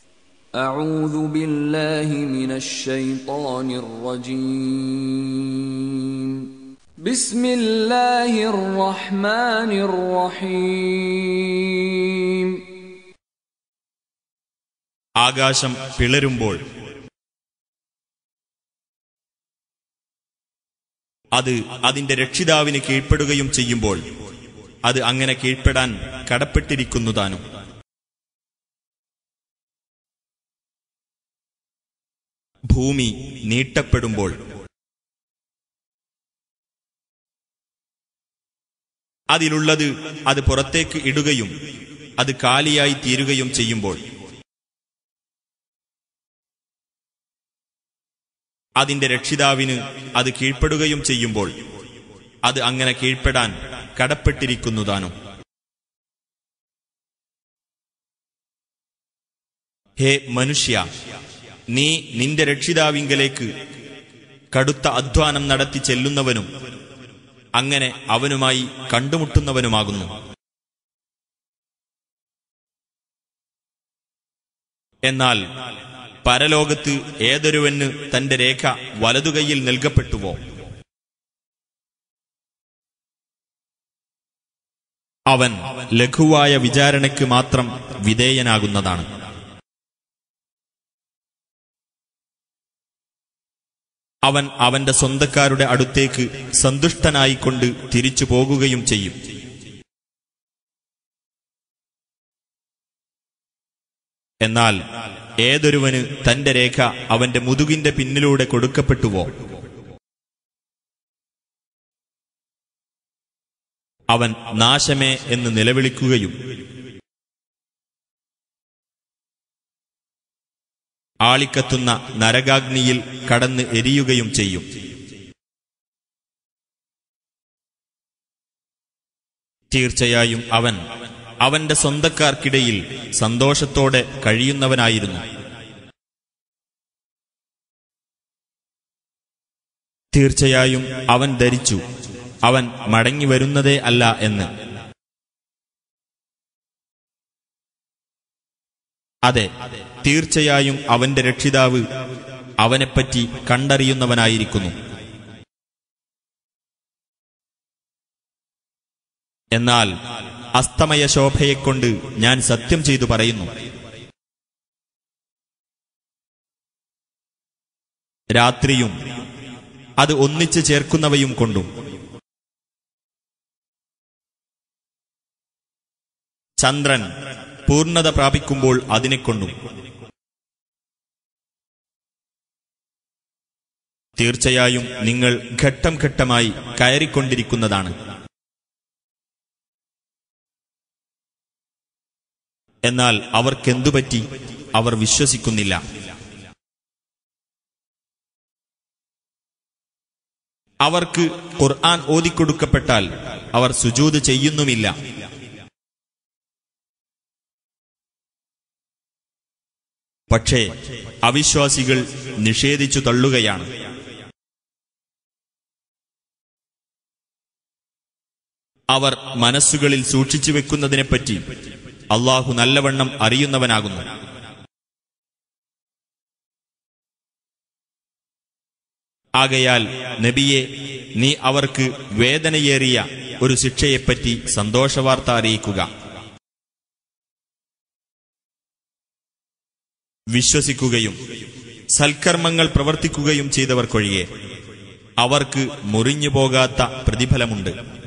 أعوذ بالله من الشيطان الرجيم بسم الله الرحمن الرحيم ആകാശം പിളരുമ്പോൾ അത് അതിന്റെ രക്ഷിതാവിന് കീഴ്പ്പെടുകയും ചെയ്യുമ്പോൾ അത് അങ്ങനെ കീഴ്പ്പെടാൻ കടപ്പെട്ടിരിക്കുന്നു താനും ഭൂമി നീട്ടപ്പെടുമ്പോൾ അതിലുള്ളത് അത് പുറത്തേക്ക് ഇടുകയും അത് കാലിയായി തീരുകയും ചെയ്യുമ്പോൾ അതിന്റെ രക്ഷിതാവിന് അത് കീഴ്പ്പെടുകയും ചെയ്യുമ്പോൾ അത് അങ്ങനെ കീഴ്പ്പെടാൻ കടപ്പെട്ടിരിക്കുന്നതാനും ഹേ മനുഷ്യ നീ നിന്റെ രക്ഷിതാവിങ്കലേക്ക് കടുത്ത അധ്വാനം നടത്തി ചെല്ലുന്നവനും അങ്ങനെ അവനുമായി കണ്ടുമുട്ടുന്നവനുമാകുന്നു എന്നാൽ പരലോകത്ത് ഏതൊരുവന് തന്റെ രേഖ വലതുകൈയിൽ നൽകപ്പെട്ടുവോ അവൻ ലഘുവായ വിചാരണയ്ക്ക് മാത്രം വിധേയനാകുന്നതാണ് അവൻ അവന്റെ സ്വന്തക്കാരുടെ അടുത്തേക്ക് സന്തുഷ്ടനായിക്കൊണ്ട് തിരിച്ചു പോകുകയും ചെയ്യും എന്നാൽ ഏതൊരുവന് തന്റെ രേഖ അവന്റെ മുതുകിന്റെ പിന്നിലൂടെ കൊടുക്കപ്പെട്ടുവോ അവൻ നാശമേ എന്ന് നിലവിളിക്കുകയും ആളിക്കത്തുന്ന നരകാഗ്നിയിൽ കടന്ന് എരിയുകയും ചെയ്യും തീർച്ചയായും അവൻ അവന്റെ സ്വന്തക്കാർക്കിടയിൽ സന്തോഷത്തോടെ കഴിയുന്നവനായിരുന്നു തീർച്ചയായും അവൻ ധരിച്ചു അവൻ മടങ്ങി വരുന്നതേ അല്ല എന്ന് അതെ തീർച്ചയായും അവന്റെ രക്ഷിതാവ് അവനെപ്പറ്റി കണ്ടറിയുന്നവനായിരിക്കുന്നു എന്നാൽ അസ്തമയ ശോഭയെക്കൊണ്ട് ഞാൻ സത്യം ചെയ്തു പറയുന്നു രാത്രിയും അത് ഒന്നിച്ചു ചേർക്കുന്നവയും കൊണ്ടും ചന്ദ്രൻ പൂർണ്ണത പ്രാപിക്കുമ്പോൾ അതിനെക്കൊണ്ടും തീർച്ചയായും നിങ്ങൾ ഘട്ടം ഘട്ടമായി കയറിക്കൊണ്ടിരിക്കുന്നതാണ് എന്നാൽ അവർക്കെന്തുപറ്റി അവർ വിശ്വസിക്കുന്നില്ല അവർക്ക് ഖുർആൻ ഓതിക്കൊടുക്കപ്പെട്ടാൽ അവർ സുജൂത് ചെയ്യുന്നുമില്ല പക്ഷേ അവിശ്വാസികൾ നിഷേധിച്ചു തള്ളുകയാണ് അവർ മനസ്സുകളിൽ സൂക്ഷിച്ചു വെക്കുന്നതിനെപ്പറ്റി അള്ളാഹു നല്ലവണ്ണം അറിയുന്നവനാകുന്നു ആകയാൽ നബിയെ നീ അവർക്ക് വേദനയേറിയ ഒരു ശിക്ഷയെപ്പറ്റി സന്തോഷവാർത്ത അറിയിക്കുക വിശ്വസിക്കുകയും സൽക്കർമ്മങ്ങൾ പ്രവർത്തിക്കുകയും ചെയ്തവർക്കൊഴികെ അവർക്ക് മുറിഞ്ഞു പോകാത്ത പ്രതിഫലമുണ്ട്